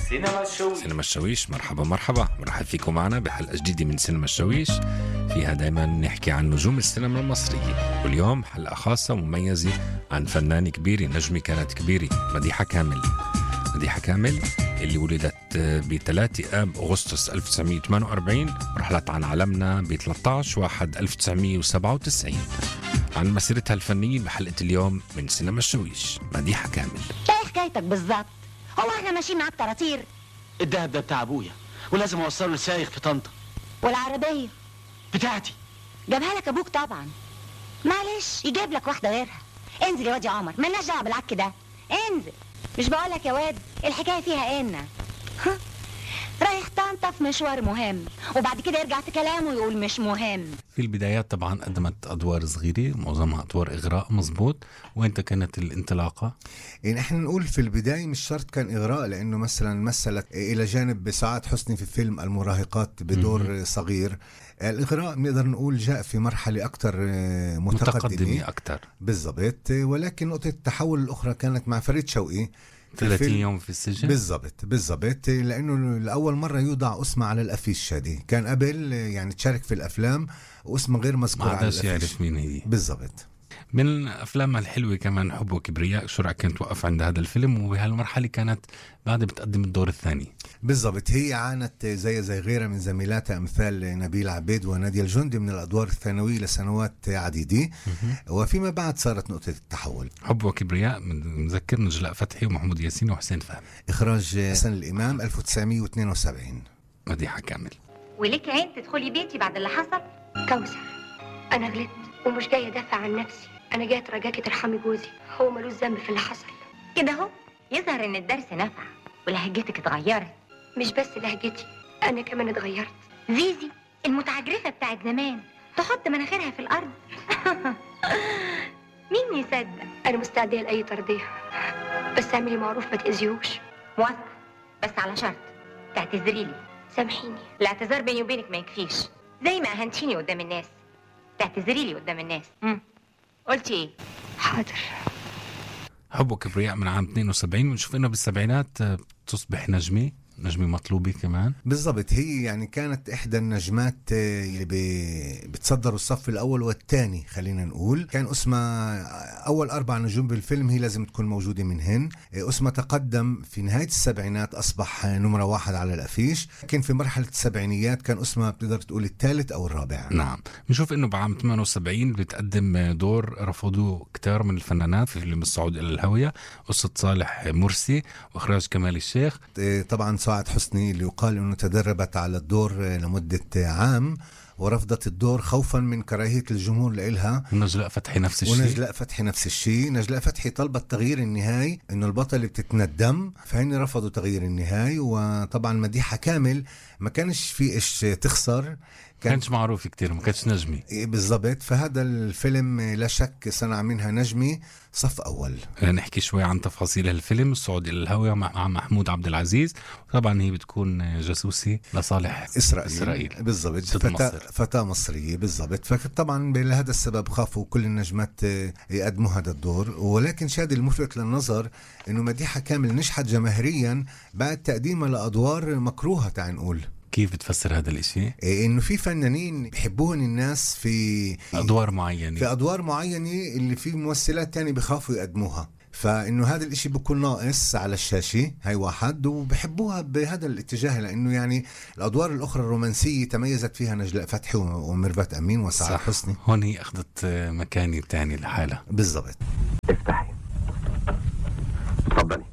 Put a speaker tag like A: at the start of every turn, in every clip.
A: سينما الشويش
B: سينما الشويش مرحبا مرحبا مرحب فيكم معنا بحلقة جديدة من سينما الشويش فيها دايما نحكي عن نجوم السينما المصرية واليوم حلقة خاصة ومميزة عن فنانة كبيرة نجمة كانت كبيرة مديحة كامل مديحة كامل اللي ولدت ب 3 اب اغسطس 1948 ورحلت عن عالمنا ب 13 1 1997 عن مسيرتها الفنية بحلقة اليوم من سينما الشويش مديحة كامل
C: ايه حكايتك بالظبط هو احنا ماشيين معاك طراطير
D: الدهب ده بتاع ابويا ولازم اوصله للسايق في طنطا
C: والعربيه
D: بتاعتي
C: جابها لك ابوك طبعا معلش يجيب لك واحده غيرها انزل يا واد يا عمر مالناش دعوه بالعك ده انزل مش بقولك يا واد الحكايه فيها ان ها؟ رايح طنطا في مشوار مهم وبعد كده يرجع في كلامه ويقول مش مهم
B: في البدايات طبعا قدمت ادوار صغيره معظمها ادوار اغراء مزبوط وانت كانت الانطلاقه
E: يعني احنا نقول في البداية مش شرط كان إغراء لأنه مثلا مثلت إلى جانب سعاد حسني في فيلم المراهقات بدور صغير الإغراء بنقدر نقول جاء في مرحلة أكثر
B: متقدمه
E: متقدمة
B: اكثر
E: بالضبط ولكن نقطة التحول الأخرى كانت مع فريد شوقي في
B: 30
E: الفيلم-
B: يوم في السجن
E: بالضبط بالضبط لانه لاول مره يوضع اسمه على الافيش شادي كان قبل يعني تشارك في الافلام واسمه غير مذكور
B: ما
E: على
B: عادش
E: الافيش
B: يعرف مين هي
E: بالضبط
B: من افلامها الحلوه كمان حب وكبرياء شرع كانت وقف عند هذا الفيلم وبهالمرحله كانت بعدها بتقدم الدور الثاني
E: بالضبط هي عانت زي زي غيرها من زميلاتها امثال نبيل عبيد ونادية الجندي من الادوار الثانويه لسنوات عديده وفيما بعد صارت نقطه التحول
B: حب وكبرياء من- مذكرنا جلاء فتحي ومحمود ياسين وحسين فهمي
E: اخراج حسن الامام 1972
B: مديحه كامل
C: وليك عين تدخلي بيتي بعد اللي حصل
F: كوثر انا غلطت ومش جايه ادافع عن نفسي انا جايه اترجاكي ترحمي جوزي هو ملوش ذنب في اللي حصل
C: كده اهو يظهر ان الدرس نفع ولهجتك اتغيرت
F: مش بس لهجتي انا كمان اتغيرت
C: زيزي المتعجرفه بتاعت زمان تحط مناخيرها في الارض مين يصدق
F: انا مستعديه لاي ترضيه بس اعملي معروف ما تاذيهوش
C: موافقه بس على شرط تعتذري لي
F: سامحيني
C: الاعتذار بيني وبينك ما يكفيش زي ما اهنتيني قدام الناس تعتذري لي قدام الناس امم قلتي ايه
F: حاضر
B: حب وكبرياء من عام 72 بنشوف انه بالسبعينات آه، تصبح نجمه نجمه مطلوبه كمان
E: بالضبط هي يعني كانت احدى النجمات آه، اللي ب- بتصدروا الصف الاول والثاني خلينا نقول كان اسمها اول اربع نجوم بالفيلم هي لازم تكون موجوده منهن آه، اسمها تقدم في نهايه السبعينات اصبح آه، نمره واحد على الافيش لكن في مرحله السبعينيات كان اسمها بتقدر تقول الثالث او الرابع
B: نعم بنشوف انه بعام 78 بتقدم دور رفضوه كتار من الفنانات في فيلم الصعود الى الهويه قصه صالح مرسي واخراج كمال الشيخ
E: آه، طبعا سعاد حسني اللي يقال انه تدربت على الدور آه، لمده آه، عام ورفضت الدور خوفا من كراهيه الجمهور لإلها
B: ونجلاء فتحي نفس الشيء
E: ونجلاء فتحي نفس الشيء نجلاء فتحي طلبت تغيير النهاية انه البطلة بتتندم فهن رفضوا تغيير النهاية وطبعا مديحة كامل ما كانش في ايش تخسر كان
B: كانش معروف كتير ما كانتش نجمه
E: إيه بالضبط فهذا الفيلم لا شك صنع منها نجمة صف أول
B: نحكي شوي عن تفاصيل الفيلم الصعود الى الهويه مع مع محمود عبد العزيز طبعا هي بتكون جاسوسي لصالح
E: إسرائيل,
B: اسرائيل
E: بالضبط
B: ضد
E: فتاة,
B: مصر.
E: فتاة مصرية بالضبط فطبعا لهذا السبب خافوا كل النجمات آه، يقدموا هذا الدور ولكن شادي الملفت للنظر انه مديحة كامل نجحت جماهيريا بعد تقديمها لأدوار مكروهة تعال نقول
B: كيف بتفسر هذا الاشي
E: إيه، انه في فنانين بحبوهن الناس في
B: ادوار معينه
E: في ادوار معينه اللي في ممثلات تاني بخافوا يقدموها فانه هذا الاشي بيكون ناقص على الشاشه هاي واحد وبحبوها بهذا الاتجاه لانه يعني الادوار الاخرى الرومانسيه تميزت فيها نجلاء فتحي وميرفت امين وسعاد حسني
B: هون هي اخذت مكاني تاني لحالها
E: بالضبط
G: افتحي اتفضلي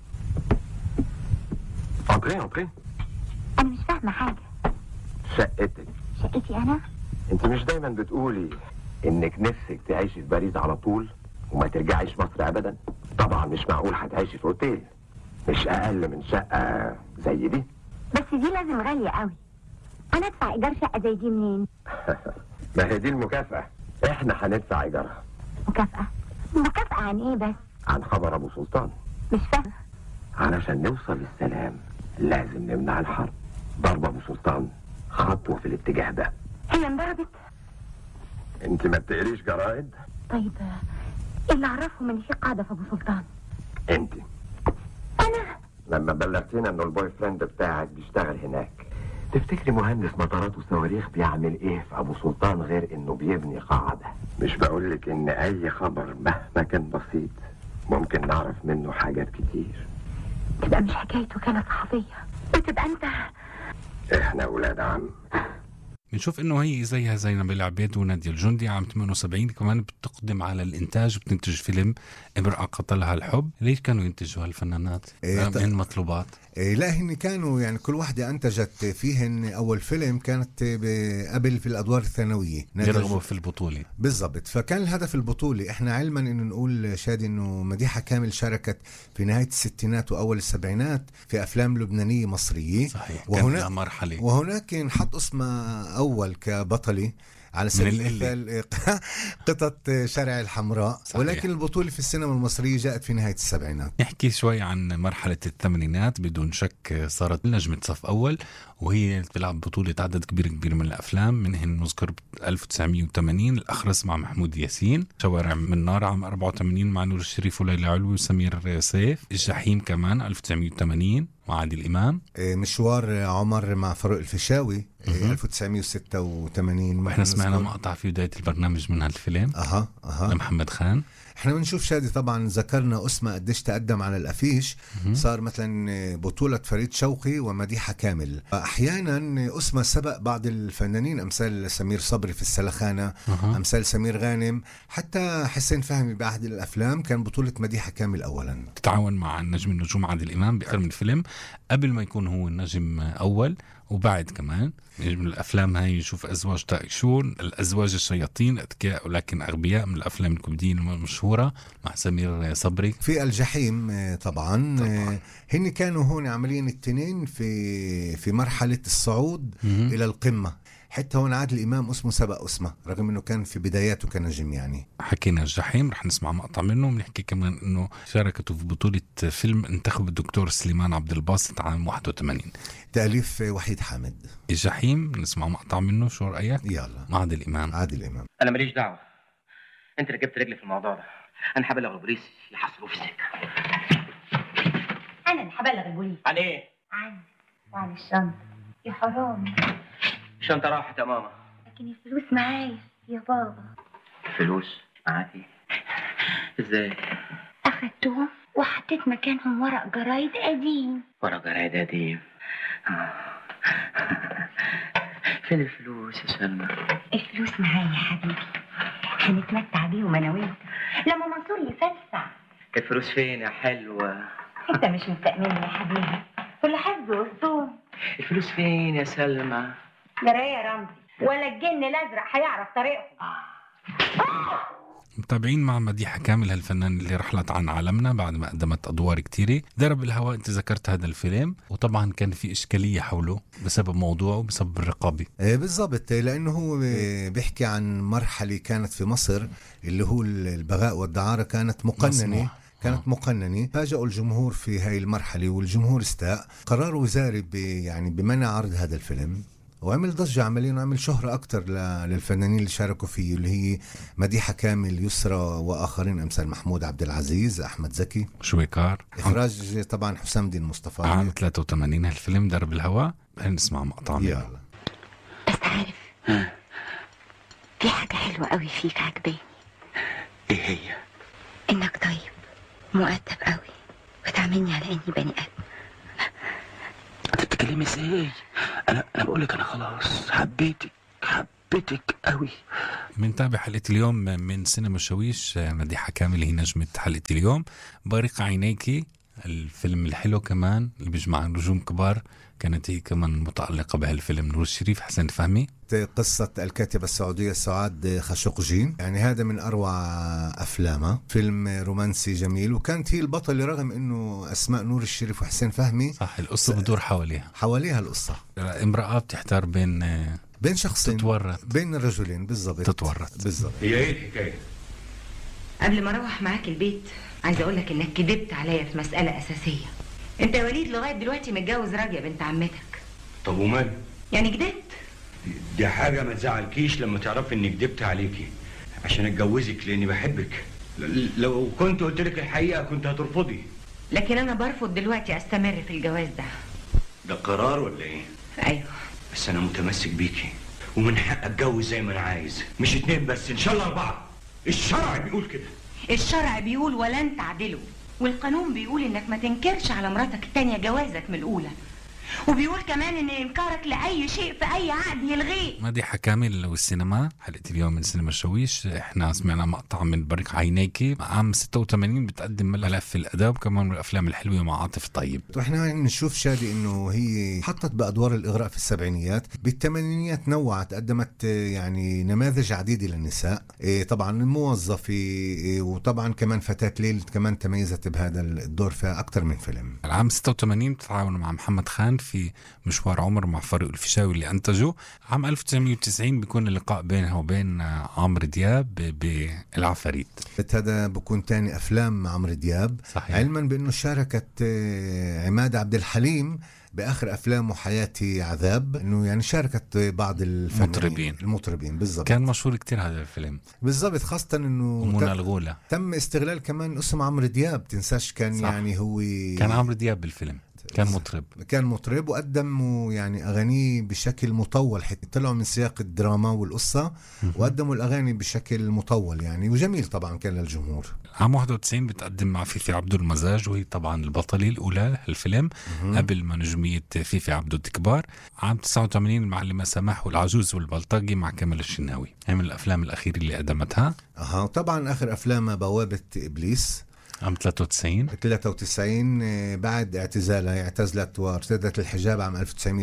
G: انطري انطري
C: انا مش فاهمه حاجه
G: شقتك
C: شقتي انا
G: انت مش دايما بتقولي انك نفسك تعيشي في باريس على طول وما ترجعيش مصر ابدا طبعا مش معقول هتعيشي في اوتيل مش اقل من شقه زي دي
C: بس دي لازم غاليه قوي انا ادفع ايجار شقه زي دي منين
G: ما هي دي المكافاه احنا هندفع ايجارها
C: مكافاه مكافاه عن ايه بس
G: عن خبر ابو سلطان
C: مش فاهمه
G: علشان نوصل للسلام لازم نمنع الحرب ضرب ابو سلطان خطوه في الاتجاه ده
C: هي انضربت
G: انت ما بتقريش جرائد
C: طيب آه، اللي اعرفهم ان في قاعده في ابو سلطان
G: انت
C: انا
G: لما بلغتينا انه البوي فريند بتاعك بيشتغل هناك تفتكري مهندس مطارات وصواريخ بيعمل ايه في ابو سلطان غير انه بيبني قاعدة مش بقولك ان اي خبر مهما كان بسيط ممكن نعرف منه حاجات كتير
F: تبقى مش حكايته كانت صحفية وتبقى انت
G: احنا ولاد عم
B: بنشوف انه هي زيها زي نبيل عبيد ونادية الجندي عام 78 كمان بتقدم على الانتاج بتنتج فيلم امرأة قتلها الحب ليش كانوا ينتجوا هالفنانات؟
E: إيه، ط-
B: من مطلوبات
E: إيه لا هن كانوا يعني كل واحدة أنتجت فيهن أول فيلم كانت ب- قبل في الأدوار الثانوية
B: يرغبوا في البطولة
E: بالضبط فكان الهدف البطولي احنا علما انه نقول شادي انه مديحه كامل شاركت في نهايه الستينات واول السبعينات في افلام لبنانيه مصريه
B: صحيح كان
E: وهنا
B: لها مرحلة
E: وهناك انحط اسمها اول كبطله على سبيل
B: القلة.
E: المثال قطط شارع الحمراء
B: صحيح.
E: ولكن البطوله في السينما المصريه جاءت في نهايه السبعينات
B: نحكي شوي عن مرحلة الثمانينات بدون شك صارت نجمة صف أول وهي بتلعب بطولة عدد كبير كبير من الأفلام منهن نذكر 1980 الأخرس مع محمود ياسين شوارع من نار عام 84 مع نور الشريف وليلى علوي وسمير سيف الجحيم كمان 1980 مع عادل إمام
E: إيه، مشوار عمر مع فاروق الفيشاوي إيه، 1986
B: واحنا سمعنا
E: نذكر.
B: مقطع في بداية البرنامج من هالفيلم
E: اها اها
B: لمحمد خان
E: احنا بنشوف شادي طبعا ذكرنا اسمه قديش تقدم على الافيش صار مثلا بطولة فريد شوقي ومديحة كامل احيانا اسمه سبق بعض الفنانين امثال سمير صبري في السلخانة
B: أها.
E: امثال سمير غانم حتى حسين فهمي بعهد الافلام كان بطولة مديحة كامل اولا
B: تتعاون مع نجم النجوم عادل إمام بأكثر من فيلم قبل ما يكون هو النجم أول وبعد كمان من الأفلام هاي نشوف أزواج طائشون الأزواج الشياطين أذكياء ولكن أغبياء من الأفلام الكوميدية المشهورة مع سمير صبري
E: في الجحيم آه، طبعا, طبعا. هن كانوا هون عاملين التنين في في مرحلة الصعود
B: مهم.
E: الى القمة حتى هون عادل امام اسمه سبق اسمه رغم انه كان في بداياته كنجم يعني
B: حكينا الجحيم رح نسمع مقطع منه بنحكي كمان انه شاركته في بطولة فيلم انتخب الدكتور سليمان عبد الباسط عام 81
E: تاليف وحيد حامد
B: الجحيم نسمع مقطع منه شو رأيك؟
E: يلا
B: مع عادل إمام
E: عادل امام
D: انا ماليش دعوه انت اللي جبت رجلي في الموضوع ده انا هبلغ البوليس يحصلوه في السكه
C: انا اللي هبلغ البوليس
D: عن ايه
C: عني وعن الشنطه يا حرام
D: الشنطه راحت يا ماما
C: لكن الفلوس معايا يا بابا
D: فلوس معاكي ازاي
C: اخدتهم وحطيت مكانهم ورق جرايد قديم
D: ورا جرايد قديم آه. فين الفلوس يا سلمى
C: الفلوس معايا يا حبيبي هنتمتع بيهم انا وانت لما منصور يفلسع
D: الفلوس فين يا حلوه
C: انت مش مستأمني يا حبيبي كل حفظ وصدوم
D: الفلوس فين يا سلمى
C: جرى إيه يا رمزي ولا الجن الازرق هيعرف طريقهم
B: متابعين مع مديحة كامل هالفنان اللي رحلت عن عالمنا بعد ما قدمت أدوار كتيرة درب الهواء أنت ذكرت هذا الفيلم وطبعا كان في إشكالية حوله بسبب موضوعه وبسبب الرقابة
E: آه، بالضبط لانه هو آه، بيحكي عن مرحله كانت في مصر اللي هو البغاء والدعاره كانت مقننه
B: مسموح.
E: كانت
B: آه.
E: مقننه فاجئوا الجمهور في هاي المرحله والجمهور استاء قرار وزاري ب- يعني بمنع عرض هذا الفيلم وعمل ضجة عمليا وعمل شهرة أكتر ل- للفنانين اللي شاركوا فيه اللي هي مديحة كامل يسرى وآخرين أمثال محمود عبد العزيز أحمد زكي
B: شويكار
E: إخراج طبعا حسام الدين مصطفى
B: عام 83 هالفيلم درب الهواء خلينا نسمع مقطع منه
E: يلا
C: بس عارف في حاجة حلوة قوي فيك عجباني
D: ايه هي
C: انك طيب مؤدب قوي وتعاملني على اني بني ادم
D: انت بتتكلمي ازاي انا انا بقول لك انا خلاص حبيتك حبيتك قوي
B: بنتابع حلقة اليوم من سينما الشويش مديحة كامل هي نجمة حلقة اليوم بارق عينيكي الفيلم الحلو كمان اللي بيجمع نجوم كبار كانت هي كمان متعلقة بهالفيلم نور الشريف حسن فهمي
E: قصة الكاتبة السعودية سعاد خاشقجي يعني هذا من أروع أفلامها فيلم رومانسي جميل وكانت هي البطلة رغم أنه أسماء نور الشريف وحسين فهمي
B: صح القصة بدور حواليها
E: حواليها القصة
B: امرأة بتحتار بين آه،
E: بين شخصين
B: تتورط
E: بين الرجلين بالضبط
B: تتورط.
E: بالضبط
A: هي ايه الحكايه؟
C: قبل ما اروح معاك البيت عايزه اقول لك انك كدبت عليا في مساله اساسيه انت يا وليد لغايه دلوقتي متجوز راجيه بنت عمتك
A: طب ومال؟
C: يعني كدبت
A: دي حاجه ما تزعلكيش لما تعرفي اني كدبت عليكي عشان اتجوزك لاني بحبك ل- لو كنت قلت لك الحقيقه كنت هترفضي
C: لكن انا برفض دلوقتي استمر في الجواز ده
A: ده قرار ولا ايه
C: ايوه
A: بس انا متمسك بيكي ومن حق اتجوز زي ما انا عايز مش اتنين بس ان شاء الله اربعه الشرع بيقول كده
C: الشرع بيقول ولن تعدلوا والقانون بيقول انك ما تنكرش على مراتك التانية جوازك من الاولى وبيقول كمان ان انكارك لاي شيء في اي عقد يلغيه
B: مديحة كامل والسينما حلقة اليوم من سينما الشويش احنا سمعنا مقطع من بريق عينيكي عام 86 بتقدم ملف الاداب وكمان من الافلام الحلوه مع عاطف طيب
E: واحنا نشوف شادي انه هي حطت بادوار الاغراء في السبعينيات بالثمانينيات نوعت قدمت آه، يعني نماذج عديده للنساء إيه، طبعا موظفه إيه، وطبعا كمان فتاه ليل كمان تميزت بهذا الدور في اكثر من فيلم
B: العام 86 بتتعاون مع محمد خان في مشوار عمر مع فاروق الفيشاوي اللي انتجه عام 1990 بيكون اللقاء بينها وبين آه، عمرو دياب ب- بالعفاريت
E: هذا بكون تاني افلام مع عمرو دياب
B: صحيح.
E: علما بانه شاركت آه، عماد عبد الحليم باخر افلامه حياتي عذاب انه يعني شاركت بعض الفنانين
B: مطربين.
E: المطربين بالضبط
B: كان مشهور كتير هذا الفيلم
E: بالضبط خاصه انه
B: ومنى
E: تم-
B: الغولة
E: تم استغلال كمان اسم عمرو دياب تنساش كان
B: صح.
E: يعني هو
B: كان عمرو دياب بالفيلم كان مطرب
E: كان مطرب وقدموا يعني اغانيه بشكل مطول حتى طلعوا من سياق الدراما والقصه وقدموا الاغاني بشكل مطول يعني وجميل طبعا كان للجمهور
B: عام 91 بتقدم مع فيفي عبده المزاج وهي طبعا البطلة الأولى الفيلم قبل ما نجمية فيفي عبده تكبر عام 89 المعلمة سماح والعجوز والبلطجي مع كمال الشناوي هي من الأفلام الأخيرة اللي قدمتها
E: اها طبعا اخر افلامها بوابه ابليس
B: عام 93
E: 93 آه، بعد اعتزالها اعتزلت وارتدت الحجاب عام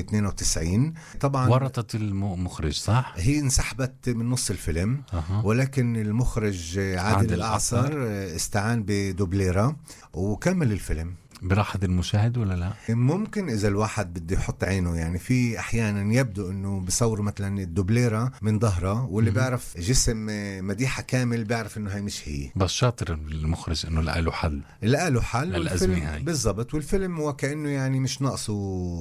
E: 1992 طبعا
B: ورطت المخرج صح؟
E: هي انسحبت من نص الفيلم
B: أها.
E: ولكن المخرج عادل,
B: عادل
E: عادل
B: الأعصر.
E: الأعصر استعان بدوبليرا وكمل الفيلم
B: براحة المشاهد ولا لا؟
E: ممكن اذا الواحد بده يحط عينه يعني في احيانا يبدو انه بصوروا مثلا الدوبليرا من ظهرها واللي بيعرف جسم مديحه كامل بيعرف انه هي مش هي
B: بس شاطر المخرج انه لقى له حل
E: لقى له حل
B: للأزمة
E: والفيلم-
B: هاي.
E: بالضبط والفيلم وكانه يعني مش ناقصه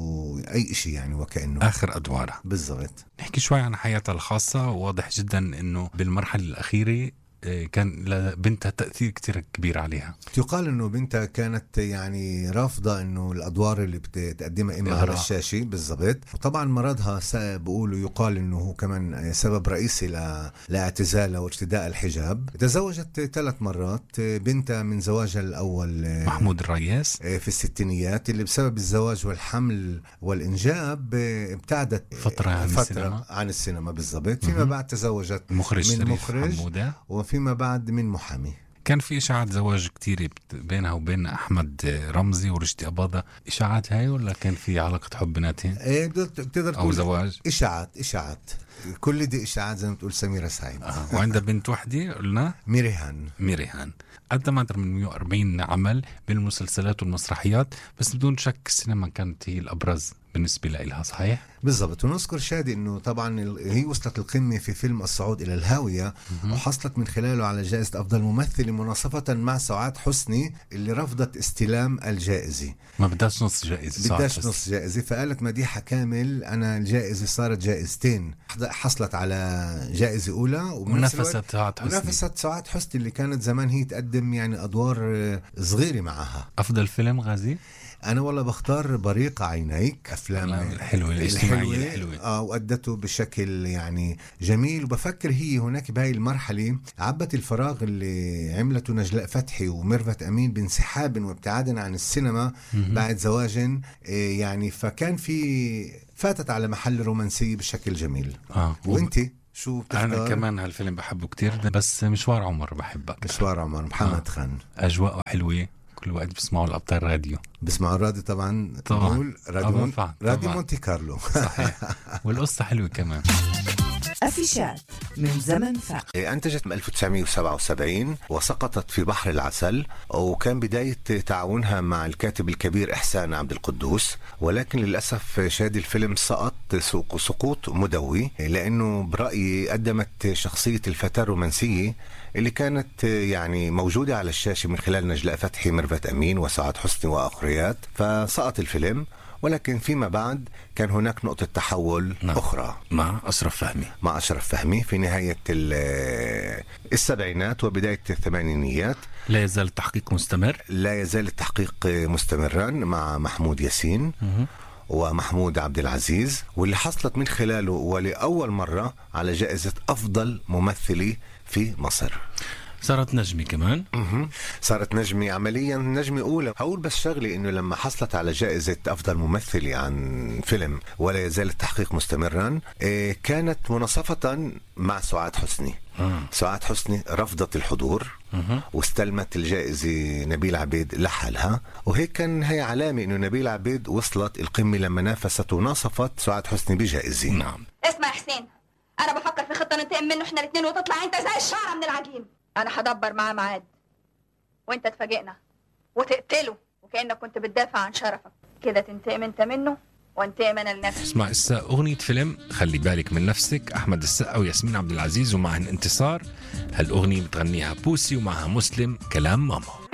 E: اي شيء يعني وكانه
B: اخر ادوارها
E: بالضبط
B: نحكي شوي عن حياتها الخاصة واضح جدا انه بالمرحلة الأخيرة آه، كان لبنتها تأثير كتير كبير عليها
E: يقال انه بنتها كانت يعني رافضه انه الادوار اللي بتقدمها امها على
B: إغراء.
E: الشاشه بالضبط وطبعا مرضها س- بيقولوا يقال انه هو كمان سبب رئيسي ل... لاعتزالها وارتداء الحجاب تزوجت ثلاث مرات بنتها من زواجها الاول
B: محمود الرياس
E: في الستينيات اللي بسبب الزواج والحمل والانجاب ابتعدت
B: فترة عن
E: فترة
B: السينما.
E: عن السينما بالضبط فيما بعد تزوجت
B: المخرج
E: من
B: شريف
E: مخرج
B: حمودة
E: وفيما بعد من محامي
B: كان في اشاعات زواج كتير بت- بينها وبين احمد رمزي ورشدي اباضه اشاعات هاي ولا كان في علاقه حب بيناتهم
E: ايه بتقدر بتقدر
B: او
E: تقول
B: زواج
E: اشاعات اشاعات كل دي اشاعات زي ما تقول سميرة سعيد
B: آه. وعندها بنت وحده قلنا
E: ميريهان
B: ميريهان قدمت أكثر من 140 عمل بالمسلسلات والمسرحيات بس بدون شك السينما كانت هي الابرز بالنسبه لها صحيح؟
E: بالضبط ونذكر شادي انه طبعا ال- هي وصلت القمه في فيلم الصعود الى الهاويه وحصلت من خلاله على جائزه افضل ممثله مناصفه مع سعاد حسني اللي رفضت استلام الجائزه
B: ما بدهاش نص جائزه
E: بداش
B: صعب.
E: نص جائزه فقالت مديحه كامل انا الجائزه صارت جائزتين حصلت على جائزه اولى وبنفس الوقت
B: ونفست سعاد حسني
E: ونافست سعاد حسني اللي كانت زمان هي تقدم يعني ادوار آه، صغيره معها
B: افضل فيلم غازي
E: انا والله بختار بريق عينيك افلام
B: الأفلام الحلوة، الاجتماعية الحلوة.
E: اه وادته بشكل يعني جميل وبفكر هي هناك بهاي المرحله عبت الفراغ اللي عملته نجلاء فتحي وميرفت امين بانسحاب وابتعاد عن السينما بعد زواج آه، يعني فكان في فاتت على محل رومانسيه بشكل جميل
B: اه
E: وانت شو بتختار
B: انا كمان هالفيلم بحبه كتير بس مشوار عمر بحبك
E: مشوار عمر محمد
B: آه.
E: خان
B: اجواءه حلوه كل وقت بسمعوا الابطال راديو
E: بسمعوا الراديو طبعا
B: طبعاً.
E: نقول راديو,
B: طبعاً،
E: مون...
B: طبعاً.
E: راديو مونتي كارلو
B: صحيح والقصه حلوه كمان
H: أفيشات من زمن فات
E: أنتجت من 1977 وسقطت في بحر العسل وكان بداية تعاونها مع الكاتب الكبير إحسان عبد القدوس ولكن للأسف شادي الفيلم سقط سوق- سقوط مدوي لأنه برأيي قدمت شخصية الفتاة الرومانسية اللي كانت يعني موجودة على الشاشة من خلال نجلاء فتحي ميرفت أمين وسعاد حسني وآخريات فسقط الفيلم ولكن فيما بعد كان هناك نقطة تحول
B: نعم.
E: أخرى
B: مع اشرف فهمي
E: مع أشرف فهمي في نهاية ال- السبعينات وبداية الثمانينيات
D: لا يزال التحقيق مستمر
E: لا يزال التحقيق مستمرا مع محمود ياسين ومحمود عبد العزيز واللي حصلت من خلاله ولأول مرة على جائزة أفضل ممثلة في مصر
D: صارت نجمي كمان
E: مهم. صارت نجمي عمليا نجمي اولى هقول بس شغلي انه لما حصلت على جائزه افضل ممثله عن فيلم ولا يزال التحقيق مستمرا إيه، كانت مناصفه مع سعاد حسني
D: آه.
E: سعاد حسني رفضت الحضور واستلمت الجائزة نبيل عبيد لحالها وهيك كان هي علامة انه نبيل عبيد وصلت القمة لما نافست وناصفت سعاد حسني بجائزة
D: نعم
I: اسمع يا حسين انا بفكر في خطه ننتقم منه احنا الاثنين وتطلع انت زي الشعره من العجين انا هدبر معاه ميعاد وانت تفاجئنا وتقتله وكانك كنت بتدافع عن شرفك كده تنتقم انت منه وانتقم انا لنفسي
B: اسمع اسا اغنيه فيلم خلي بالك من نفسك احمد السقا وياسمين عبد العزيز ومعهن انتصار هالاغنيه بتغنيها بوسي ومعها مسلم كلام ماما